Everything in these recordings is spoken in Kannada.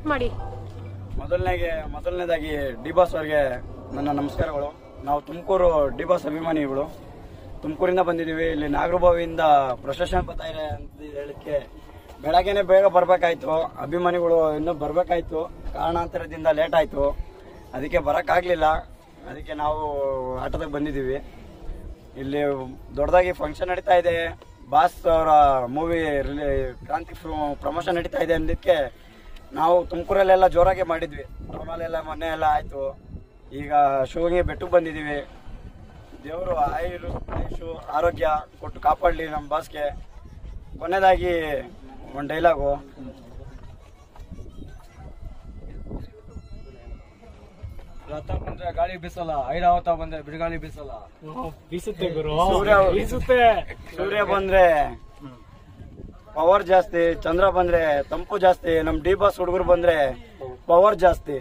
ಸ್ಟಾರ್ಟ್ ಮಾಡಿ ಮೊದಲನೇಗೆ ಮೊದಲನೇದಾಗಿ ಡಿ ಬಾಸ್ ಅವ್ರಿಗೆ ನನ್ನ ನಮಸ್ಕಾರಗಳು ನಾವು ತುಮಕೂರು ಡಿ ಬಾಸ್ ಅಭಿಮಾನಿಗಳು ತುಮಕೂರಿಂದ ಬಂದಿದ್ದೀವಿ ಇಲ್ಲಿ ನಾಗರಬಾವಿಯಿಂದ ಪ್ರೊಸೆಷನ್ ಬರ್ತಾ ಇದೆ ಅಂತ ಹೇಳಕ್ಕೆ ಬೆಳಗ್ಗೆನೆ ಬೇಗ ಬರ್ಬೇಕಾಯ್ತು ಅಭಿಮಾನಿಗಳು ಇನ್ನೂ ಬರ್ಬೇಕಾಯ್ತು ಕಾರಣಾಂತರದಿಂದ ಲೇಟ್ ಆಯ್ತು ಅದಕ್ಕೆ ಬರೋಕ್ಕಾಗಲಿಲ್ಲ ಅದಕ್ಕೆ ನಾವು ಆಟೋದಾಗ ಬಂದಿದ್ದೀವಿ ಇಲ್ಲಿ ದೊಡ್ಡದಾಗಿ ಫಂಕ್ಷನ್ ನಡೀತಾ ಇದೆ ಬಾಸ್ ಅವರ ಮೂವಿ ಕ್ರಾಂತಿ ಪ್ರಮೋಷನ್ ನಡೀತಾ ಇದೆ ಅಂದಕ್ಕೆ ನಾವು ತುಮಕೂರಲ್ಲೆಲ್ಲ ಜೋರಾಗಿ ಮಾಡಿದ್ವಿ ಟೌನಲ್ಲೆಲ್ಲ ಮೊನ್ನೆ ಎಲ್ಲ ಆಯ್ತು ಈಗ ಶಿವಗೆ ಬೆಟ್ಟಕ್ಕೆ ಬಂದಿದ್ದೀವಿ ದೇವರು ಆಯುರು ಆಯುಷು ಆರೋಗ್ಯ ಕೊಟ್ಟು ಕಾಪಾಡಲಿ ನಮ್ಮ ಬಾಸ್ಗೆ ಕೊನೆಯದಾಗಿ ಒಂದು ಡೈಲಾಗು ರಥ ಬಂದ್ರೆ ಗಾಳಿ ಬೀಸಲ್ಲ ಐರಾವತ ಬಂದ್ರೆ ಬಿರುಗಾಳಿ ಬೀಸಲ್ಲ ಬೀಸುತ್ತೆ ಗುರು ಸೂರ್ಯ ಬೀಸುತ್ತೆ ಸೂರ್ಯ ಬಂದ್ರೆ ಪವರ್ ಜಾಸ್ತಿ ಚಂದ್ರ ಬಂದ್ರೆ ತಂಪು ಜಾಸ್ತಿ ನಮ್ ಡಿ ಬಾಸ್ ಹುಡುಗರು ಬಂದ್ರೆ ಪವರ್ ಜಾಸ್ತಿ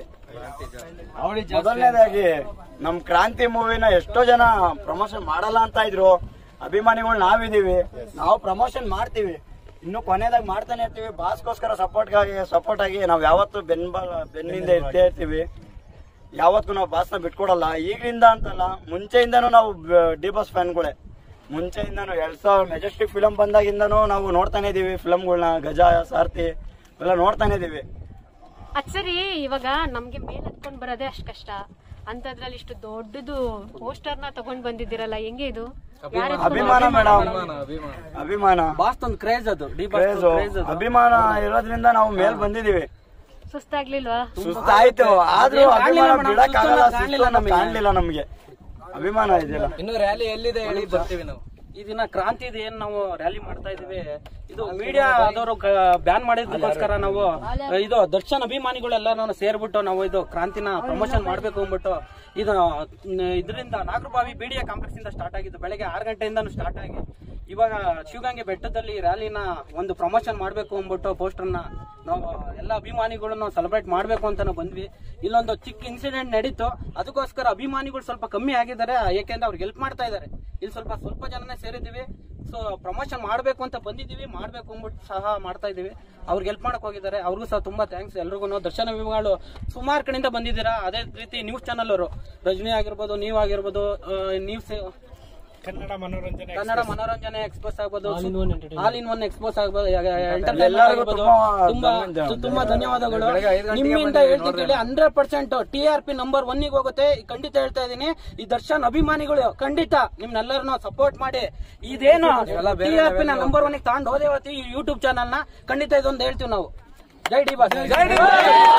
ಅವಳಿ ಮೊದಲನೇದಾಗಿ ನಮ್ ಕ್ರಾಂತಿ ಮೂವಿನ ಎಷ್ಟೋ ಜನ ಪ್ರಮೋಷನ್ ಮಾಡಲ್ಲ ಅಂತ ಇದ್ರು ಅಭಿಮಾನಿಗಳು ನಾವಿದೀವಿ ನಾವು ಪ್ರಮೋಷನ್ ಮಾಡ್ತೀವಿ ಇನ್ನು ಕೊನೆಯದಾಗಿ ಮಾಡ್ತಾನೆ ಇರ್ತೀವಿ ಬಾಸ್ಗೋಸ್ಕರ ಸಪೋರ್ಟ್ ಆಗಿ ಸಪೋರ್ಟ್ ಆಗಿ ನಾವ್ ಯಾವತ್ತು ಬೆನ್ಬಲ ಬೆನ್ನಿಂದ ಇರ್ತೇ ಇರ್ತೀವಿ ಯಾವತ್ತೂ ನಾವು ಬಾಸ್ನ ಬಿಟ್ಕೊಡಲ್ಲ ಈಗಲಿಂದ ಅಂತಲ್ಲ ಮುಂಚೆಯಿಂದನೂ ನಾವು ಡಿ ಬಾಸ್ ಫ್ಯಾನ್ಗಳೇ ಮುಂಚೆಯಿಂದನೂ ಎರಡ್ ಸಾವಿರ ಮೆಜೆಸ್ಟಿಕ್ ಫಿಲಮ್ ಬಂದಾಗಿಂದನೂ ನಾವು ನೋಡ್ತಾನೆ ಇದೀವಿ ಫಿಲಮ್ಗಳನ್ನ ಗಜ ಸಾರ್ಥಿ ಎಲ್ಲ ನೋಡ್ತಾನೆ ಇದೀವಿ ಅದ್ ಸರಿ ಇವಾಗ ನಮ್ಗೆ ಮೇಲ್ ಹತ್ಕೊಂಡ್ ಬರೋದೇ ಅಷ್ಟ್ ಕಷ್ಟ ಅಂತದ್ರಲ್ಲಿ ಇಷ್ಟು ದೊಡ್ಡದು ಪೋಸ್ಟರ್ ನ ತಗೊಂಡ್ ಬಂದಿದ್ದೀರಲ್ಲ ಹೆಂಗೆ ಇದು ಯಾರ್ ಎತ್ಕೊಂಡ್ ಅಭಿಮಾನ ಮೇಡಮ್ ಅಭಿಮಾನ ಅಭಿಮಾನ ಬಾಸ್ ಒಂದು ಕ್ರೇಜ್ ಅದು ಡಿ ಬಾಸ್ ಕ್ರೇಜು ಅಭಿಮಾನ ಇರೋದ್ರಿಂದ ನಾವು ಮೇಲ್ ಬಂದಿದೀವಿ ಸುಸ್ತಾಗ್ಲಿಲ್ವಾ ಸುಸ್ತಾಯ್ತು ಆದ್ರೂ ಅದೇನ್ ಅಭಿಮಾನ ಕಾಣ್ಲಿಲ್ಲ ಮೇಡಮ್, ಬಿಡಕ್ಕಾಗಲ್ಲ ಸುಸ್ತನ್ನ ಕಾಣ್ಲಿಲ್ಲ ಸುಸ್ತನ್ನ ನಮಗೆ. ಕಾಣ್ಲಿಲ್ಲ ನಮ್ಗೆ ಅಭಿಮಾನ ಇದೆಯಲ್ಲ ಇನ್ನು ರ್ಯಾಲಿ ಎಲ್ಲಿದೆ ಹೇಳಿ ಬರ್ತೀವಿ ನಾವು ಈ ದಿನ ಕ್ರಾಂತಿದು ಏನ್ ನಾವು ರ್ಯಾಲಿ ಮಾಡ್ತಾ ಇದೀವಿ ಇದು ಮೀಡಿಯಾ ಆದವರು ಬ್ಯಾನ್ ಮಾಡಿದ್ದಕ್ಕೋಸ್ಕರ ನಾವು ಇದು ದರ್ಶನ್ ಅಭಿಮಾನಿಗಳೆಲ್ಲ ನಾವು ಸೇರ್ಬಿಟ್ಟು ನಾವು ಇದು ಕ್ರಾಂತಿನ ಪ್ರಮೋಷನ್ ಮಾಡ್ಬೇಕು ಅಂದ್ಬಿಟ್ಟು ಇದು ಇದರಿಂದ ನಾಗರಬಾವಿ ಬಿಡಿಎ ಕಾಂಪ್ಲೆಕ್ಸ್ ಇಂದ ಸ್ಟಾರ್ಟ್ ಆಗಿದ್ದು ಬೆಳಗ್ಗೆ ಆರು ಗಂಟೆಯಿಂದನೂ ಸ್ಟಾರ್ಟ್ ಆಗಿ ಇವಾಗ ಶಿವಗಂಗೆ ಬೆಟ್ಟದಲ್ಲಿ ರ್ಯಾಲಿನ ಒಂದು ಪ್ರಮೋಷನ್ ಮಾಡ್ಬೇಕು ಅಂದ್ಬಿಟ್ಟು ಪೋಸ್ಟರ್ನ ನಾವು ಎಲ್ಲ ಅಭಿಮಾನಿಗಳನ್ನು ಸೆಲೆಬ್ರೇಟ್ ಮಾಡ್ಬೇಕು ಅಂತ ನಾವು ಬಂದ್ವಿ ಇಲ್ಲೊಂದು ಚಿಕ್ಕ ಇನ್ಸಿಡೆಂಟ್ ನಡೀತು ಅದಕ್ಕೋಸ್ಕರ ಅಭಿಮಾನಿಗಳು ಸ್ವಲ್ಪ ಕಮ್ಮಿ ಆಗಿದ್ದಾರೆ ಯಾಕೆಂದ್ರೆ ಅವ್ರಿಗೆ ಹೆಲ್ಪ್ ಮಾಡ್ತಾ ಇದ್ದಾರೆ ಇಲ್ಲಿ ಸ್ವಲ್ಪ ಸ್ವಲ್ಪ ಜನನೇ ಸೇರಿದ್ದೀವಿ ಸೊ ಪ್ರಮೋಷನ್ ಮಾಡಬೇಕು ಅಂತ ಬಂದಿದ್ದೀವಿ ಮಾಡಬೇಕು ಅಂದ್ಬಿಟ್ಟು ಸಹ ಮಾಡ್ತಾ ಇದೀವಿ ಅವ್ರಿಗೆ ಹೆಲ್ಪ್ ಮಾಡಕ್ ಹೋಗಿದ್ದಾರೆ ಅವ್ರಿಗೂ ಸಹ ತುಂಬಾ ಥ್ಯಾಂಕ್ಸ್ ಎಲ್ರಿಗೂ ದರ್ಶನ ಅಭಿಮಾನಿಗಳು ಸುಮಾರು ಕಡೆಯಿಂದ ಬಂದಿದ್ದೀರಾ ಅದೇ ರೀತಿ ನ್ಯೂಸ್ ಚಾನಲ್ ಅವರು ರಜನಿ ಆಗಿರ್ಬೋದು ನೀವಾಗಿರ್ಬೋದು ನ್ಯೂಸ್ ಕನ್ನಡ ಮನೋರಂಜನೆ ಕನ್ನಡ ಮನೋರಂಜನೆ ಎಕ್ಸ್ಪೋಸ್ ಆಗ್ಬೋದು All in one entertainment. All in one expose ಆಗ್ಬೋದು entertainment ಎಲ್ಲರಿಗೂ ಆಗ್ಬೋದು. ತುಂಬಾ ತುಂಬಾ ಧನ್ಯವಾದ. ತುಂಬಾ ಧನ್ಯವಾದಗಳು ಬೆಳಗ್ಗೆ ಐದು ಗಂಟೆಗೆ ನಿಮ್ಮಿಂದ ಬಂದಿದ್ದೀವಿ ಹೇಳ್ತಿದ್ದೀವಿ hundred percent T R P number one ಗೆ ಹೋಗುತ್ತೆ ಖಂಡಿತ ಹೇಳ್ತಾ ಇದೀನಿ ಈ ದರ್ಶನ್ ಅಭಿಮಾನಿಗಳು ಖಂಡಿತ ನಿಮ್ನೆಲ್ಲರನ್ನು ಸಪೋರ್ಟ್ ಮಾಡಿ ಇದೇನು ಎಲ್ಲ ಬೇರೆ ಟಿ ಆರ್ ಪಿ ನ level. ನಂಬರ್ ಒನ್ ತಗೊಂಡು ಹೋದೇ ಈ ಯೂಟ್ಯೂಬ್ ಚಾನಲ್ ನ ಖಂಡಿತ ಇದೊಂದು ಹೇಳ್ತೀವಿ ನಾವು ಜೈ ಡಿ ಬಾಸ್ ಜೈ ಡಿ ಬಾಸ್